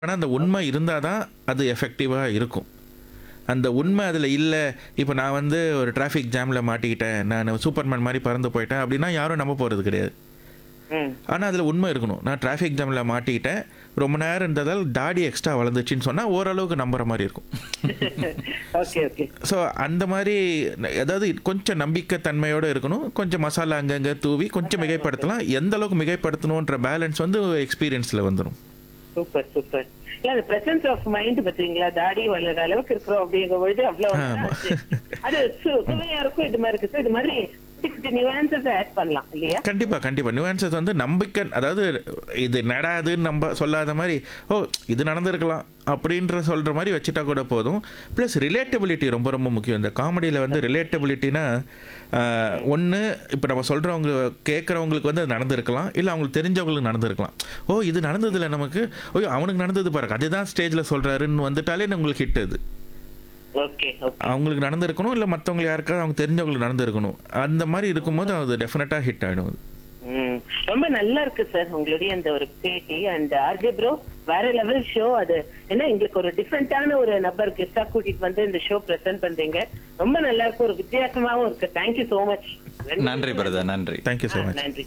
ஆனா, அந்த உண்மை இருந்தா தான் அது எஃபெக்டிவா இருக்கும். அந்த உண்மை அதில இல்ல, இப்ப நான் வந்து ஒரு டிராஃபிக் ஜாம்ல மாட்டிக்கிட்டேன். நானு சூப்பர்மேன் மாரி பறந்து போயிட்டேன் அப்டின்னா யாரும் நம்ப போறது கிடையாது. ம். ஆனா, அதில உண்மை இருக்கணும். நான் டிராஃபிக் ஜாம்ல மாட்டிக்கிட்டேன். ரொம்ப நேரம் இருந்ததால் தாடி எக்ஸ்ட்ரா வளர்ந்துச்சுன்னு சொன்னா ஓரளவுக்கு நம்புற மாரி இருக்கும். Okay, okay. ஸோ அந்த மாரி அதாவது கொஞ்சம் நம்பிக்கை தன்மையோட இருக்கணும். கொஞ்சம் மசாலா அங்கங்க தூவி கொஞ்சம் மிகைப்படுத்தலாம். எந்த அளவுக்கு மிகைப்படுத்தணுன்ற பேலன்ஸ் வந்து எக்ஸ்பீரியன்ஸ்ல வந்துரும். Super, super. இல்ல அந்த பிரசன்ஸ் ஆஃப் மைண்ட் பாத்தீங்களா? தாடி வளர்ற அளவுக்கு இருக்கிறோம் அப்படிங்கும் பொழுது அவ்வளவு ஆமா. அது சு- சுவையா இருக்கும் இது மாதிரி இருக்கு. So, இது மாதிரி குட்டி குட்டி நியூவான்சஸ் ஆட் பண்ணலாம் இல்லையா? கண்டிப்பா, கண்டிப்பா. நியூயான்சஸ் வந்து நம்பிக்கை அதாவது இது நடாதுன்னு நம்ப சொல்லாத மாரி, ஓ! இது நடந்திருக்கலாம் அப்படின்ற சொல்ற மாரி வச்சுட்டா கூட போதும். பிளஸ் ரிலேட்டபிலிட்டி ரொம்ப ரொம்ப முக்கியம். இந்த காமெடியில வந்து ரிலேட்டபிலிட்டினா அ ஒண்ணு இப்ப நம்ம சொல்றவங்க கேட்கறவங்களுக்கு வந்து அது நடந்திருக்கலாம். இல்ல அவங்களுக்கு தெரிஞ்சவங்களுக்கு நடந்திருக்கலாம். ஓ! இது நடந்ததுல நமக்கு, ஐயோ! அவனுக்கு நடந்தது பாருங்க. அதுதான் ஸ்டேஜ்ல சொல்றாருன்னு வந்துட்டாலே உங்களுக்கு ஹிட் அது. Okay, okay. அவங்களுக்கு நடந்திருக்கணும். இல்ல மத்தவங்க யாருக்காவது அவங்க தெரிஞ்சவங்களுக்கு நடந்திருக்கணும். அந்த மாரி இருக்கும்போது அது டெஃபினட்டா ஹிட் ஆயிடும் அது. ம். ரொம்ப நல்லா இருக்கு சார் உங்களுடைய அந்த ஒரு பேட்டி அண்ட் ஆர்ஜே ப்ரோ வேற லெவல் ஷோ அது ஏன்னா எங்களுக்கு ஒரு டிஃப்ரெண்டான ஒரு நபர் கெஸ்டா கூட்டிட்டு வந்து இந்த ஷோ பிரசன்ட் பண்றீங்க ரொம்ப நல்லா இருக்கு ஒரு வித்தியாசமாவும் இருக்கு தேங்க்யூ சோ மச் நன்றி பிரதர் நன்றி தேங்க் யூ ஸோ மச். நன்றி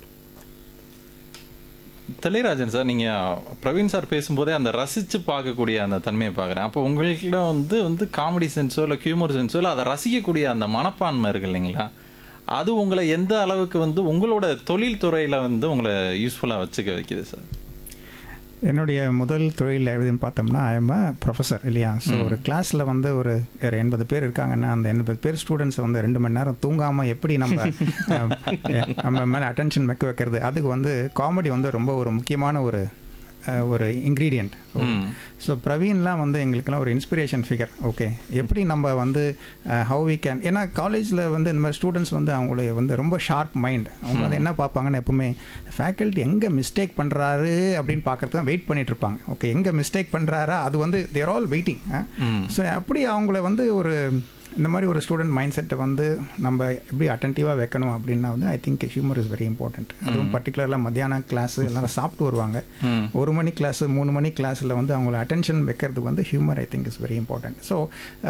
தெளிராஜன் சார் நீங்க பிரவீன் சார் பேசும்போதே அந்த ரசிச்சு பார்க்கக்கூடிய அந்த தன்மையை பார்க்குறேன் அப்போ உங்கள்கிட்ட வந்து வந்து காமெடி சென்ஸோ இல்லை ஹியூமர் சென்ஸோ இல்லை அதை ரசிக்கக்கூடிய அந்த மனப்பான்மை இருக்கு இல்லைங்களா அது உங்களை எந்த அளவுக்கு வந்து உங்களோட தொழில் துறையில வந்து உங்களை யூஸ்ஃபுல்லாக வச்சுக்க வைக்குது சார் என்னுடைய முதல் தொழில் எதுன்னு பார்த்தோம்னா ஐஎம் ப்ரொஃபஸர் இல்லையா ஸோ ஒரு கிளாஸில் வந்து ஒரு ஒரு எண்பது பேர் இருக்காங்கன்னா அந்த எண்பது பேர் ஸ்டூடெண்ட்ஸை வந்து ரெண்டு மணி நேரம் தூங்காமல் எப்படி நம்ம அஹ், நம்ம மேலே அட்டென்ஷன் வைக்க வைக்கிறது அதுக்கு வந்து காமெடி வந்து ரொம்ப ஒரு முக்கியமான ஒரு அஹ், ஒரு இன்க்ரீடியண்ட் ம். ஸோ பிரவீன்லாம் வந்து எங்களுக்கெல்லாம் ஒரு இன்ஸ்பிரேஷன் ஃபிகர் ஓகே எப்படி நம்ம வந்து ஹவு வி கேன் ஏன்னா காலேஜில் வந்து இந்த மாதிரி ஸ்டூடெண்ட்ஸ் வந்து அவங்களுடைய வந்து ரொம்ப ஷார்ப் மைண்ட் அவங்க வந்து என்ன பார்ப்பாங்கன்னு எப்பவுமே ஃபேக்கல்ட்டி எங்கே மிஸ்டேக் பண்ணுறாரு அப்படின்னு பார்க்கறது தான் வெயிட் பண்ணிட்டு இருப்பாங்க ஓகே எங்கே மிஸ்டேக் பண்ணுறாரா அது வந்து தேர் ஆல் வெயிட்டிங் ம். ஸோ அப்படி அவங்கள வந்து ஒரு இந்த மாதிரி ஒரு ஸ்டூடெண்ட் மைண்ட் செட்டை வந்து நம்ம எப்படி அட்டன்டிவாக வைக்கணும் அப்படின்னா வந்து I think humour is very important அதுவும் பர்டிகுலராக மத்தியானம் கிளாஸ் எல்லாரும் சாப்பிட்டு வருவாங்க ம். ஒரு மணி கிளாஸ் மூணு மணி கிளாஸில் வந்து அவங்கள அட்டென்ஷன் வைக்கிறதுக்கு வந்து humour I think is very important so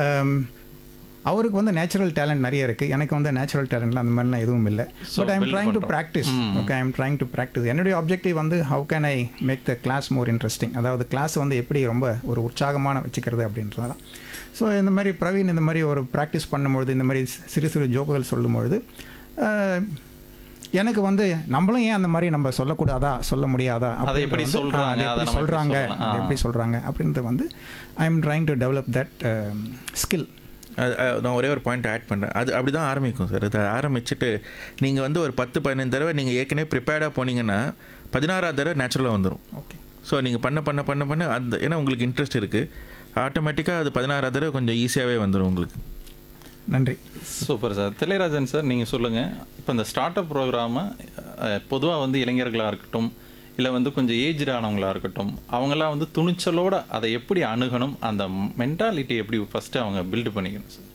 அவருக்கு வந்து நேச்சுரல் டேலண்ட் நிறைய இருக்குது எனக்கு வந்து நேச்சுரல் டேலண்ட்லாம் அந்த மாதிரிலாம் எதுவும் இல்லை So, but I am build trying to பண்றோம். ப்ராக்டிஸ் ம். Okay I am trying to practice என்னுடைய ஆப்ஜெக்டிவ் வந்து how can I make the class more interesting அதாவது கிளாஸ் வந்து எப்படி ரொம்ப ஒரு உற்சாகமான வச்சுக்கிறது அப்படின்றது தான் ஸோ இந்த மாதிரி பிரவீன் இந்த மாதிரி ஒரு ப்ராக்டிஸ் பண்ணும்பொழுது இந்த மாதிரி சிறு சிறு ஜோக்குகள் சொல்லும்பொழுது அஹ், எனக்கு வந்து நம்மளும் ஏன் அந்த மாதிரி நம்ம சொல்லக்கூடாதா சொல்ல முடியாதா அதை எப்படி அப்படின்றது வந்து, சொல்றாங்க, ஆ, அதை அதை எப்படி நம்ம எப்படி சொல்கிறாங்க சொல்லலாம். அதை ஆ. எப்படி சொல்கிறாங்க அப்படின்றது வந்து I am trying to develop that skill அது அது நான் ஒரே ஒரு பாயிண்ட் ஆட் பண்ணுறேன் அது அப்படி தான் ஆரம்பிக்கும் சார் அதை ஆரம்பிச்சுட்டு நீங்கள் வந்து ஒரு பத்து பதினஞ்சு தடவை நீங்கள் ஏற்கனவே ப்ரிப்பேர்டாக போனீங்கன்னா பதினாறாவது தடவை நேச்சுரலாக வந்துடும் ஓகே ஸோ நீங்கள் பண்ண பண்ண பண்ண பண்ண அந்த ஏன்னா உங்களுக்கு இன்ட்ரெஸ்ட் இருக்குது ஆட்டோமேட்டிக்காக அது பதினாறாவது தடவை கொஞ்சம் ஈஸியாகவே வந்துடும் உங்களுக்கு நன்றி சூப்பர் சார் திளையராஜன் சார் நீங்கள் சொல்லுங்கள் இப்போ இந்த ஸ்டார்ட் அப் ப்ரோக்ராமை பொதுவாக வந்து இளைஞர்களாக இருக்கட்டும் இல்லை வந்து கொஞ்சம் ஏஜ்டு ஆனவங்களா இருக்கட்டும் அவங்கெல்லாம் வந்து துணிச்சலோட அதை எப்படி அணுகணும் அந்த மென்டாலிட்டி எப்படி ஃபஸ்ட்டு அவங்க பில்டு பண்ணிக்கணும் சார்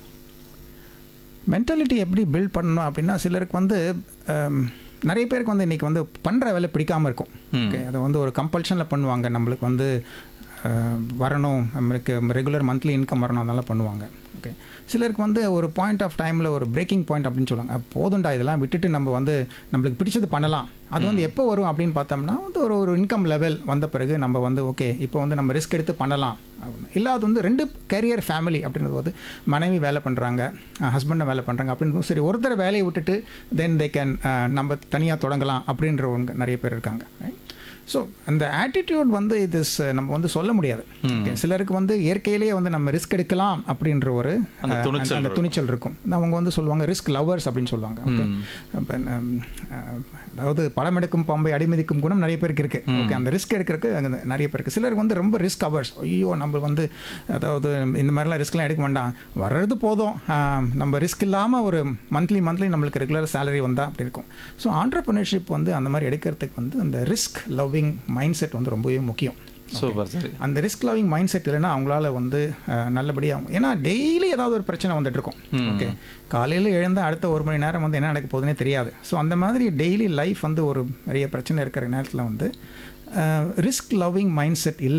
மென்டாலிட்டி எப்படி பில்ட் பண்ணணும் அப்படின்னா சிலருக்கு வந்து ஹம், நிறைய பேருக்கு வந்து இன்றைக்கி வந்து பண்ணுற வேலை பிடிக்காமல் இருக்கும் ம். ஓகே அதை வந்து ஒரு கம்பல்ஷனில் பண்ணுவாங்க நம்மளுக்கு வந்து அஹ், வரணும் நம்மளுக்கு ரெகுலர் மந்த்லி இன்கம் வரணும் அதெல்லாம் பண்ணுவாங்க ஓகே சிலருக்கு வந்து ஒரு பாயிண்ட் ஆஃப் டைமில் ஒரு பிரேக்கிங் பாயிண்ட் அப்படின்னு சொல்லுவாங்க "அஹ், போதும்டா இதெல்லாம் விட்டுட்டு நம்ம வந்து நம்மளுக்கு பிடிச்சது பண்ணலாம் அது வந்து எப்போ வரும் அப்படின்னு பார்த்தோம்னா வந்து ஒரு ஒரு இன்கம் லெவல் வந்த பிறகு நம்ம வந்து ஓகே இப்போ வந்து நம்ம ரிஸ்க் எடுத்து பண்ணலாம் அப்படின்னு இல்லை அது வந்து ரெண்டு கரியர் ஃபேமிலி அப்படின்றது வந்து மனைவி வேலை பண்ணுறாங்க ஹஸ்பண்டை வேலை பண்ணுறாங்க அப்படின்னு சரி ஒருத்தர் வேலையை விட்டுட்டு தென் தே கேன் நம்ம தனியாக தொடங்கலாம் அப்படின்றவங்க நிறைய பேர் இருக்காங்க ஸோ அந்த ஆட்டிடியூட் வந்து இது நம்ம வந்து சொல்ல முடியாது Okay, சிலருக்கு வந்து இயற்கையிலேயே வந்து நம்ம ரிஸ்க் எடுக்கலாம் அப்படின்ற ஒரு அந்த அஹ், துணிச்சல் அந்த இருக்கும். துணிச்சல் இருக்கும் அவங்க வந்து சொல்லுவாங்க ரிஸ்க் லவர்ஸ் அப்படின்னு சொல்லுவாங்க Okay. அப்ப, ஹம், அஹ், அதாவது படம் எடுக்கும் பாம்பை அடிமதிக்கும் குணம் நிறைய பேருக்கு இருக்கு ஓகே அந்த ரிஸ்க் எடுக்கிறதுக்கு அங்க நிறைய பேருக்கு சிலருக்கு வந்து ரொம்ப ரிஸ்க் அவர்ஸ் ஐயோ நம்ம வந்து அதாவது இந்த மாதிரிலாம் ரிஸ்க்லாம் எடுக்க வேண்டாம் வர்றது போதும் ஆஹ், நம்ம ரிஸ்க் இல்லாமல் ஒரு மந்த்லி மந்த்லி நம்மளுக்கு ரெகுலர் சேலரி வந்தால் அப்படி இருக்கும் ஸோ ஆண்டர்பிரினர்ஷிப் வந்து அந்த மாதிரி எடுக்கிறதுக்கு வந்து அந்த ரிஸ்க் லவ்விங் மைண்ட் செட் வந்து ரொம்பவே முக்கியம் சூப்பர் சார் அந்த ரிஸ்க் லவிங் மைண்ட் செட் இல்லைன்னா அவங்களால வந்து அஹ், நல்லபடியாக ஏன்னா டெய்லி ஏதாவது ஒரு பிரச்சனை வந்துட்டு இருக்கும் ஓகே காலையில் எழுந்தால் அடுத்த ஒரு மணி நேரம் வந்து என்ன நடக்க போகுதுன்னே தெரியாது ஸோ அந்த மாதிரி டெய்லி லைஃப் வந்து ஒரு நிறைய பிரச்சனை இருக்கிற நேரத்தில் வந்து ரிஸ்க் லவ்விங் மைண்ட் செட் இல்லை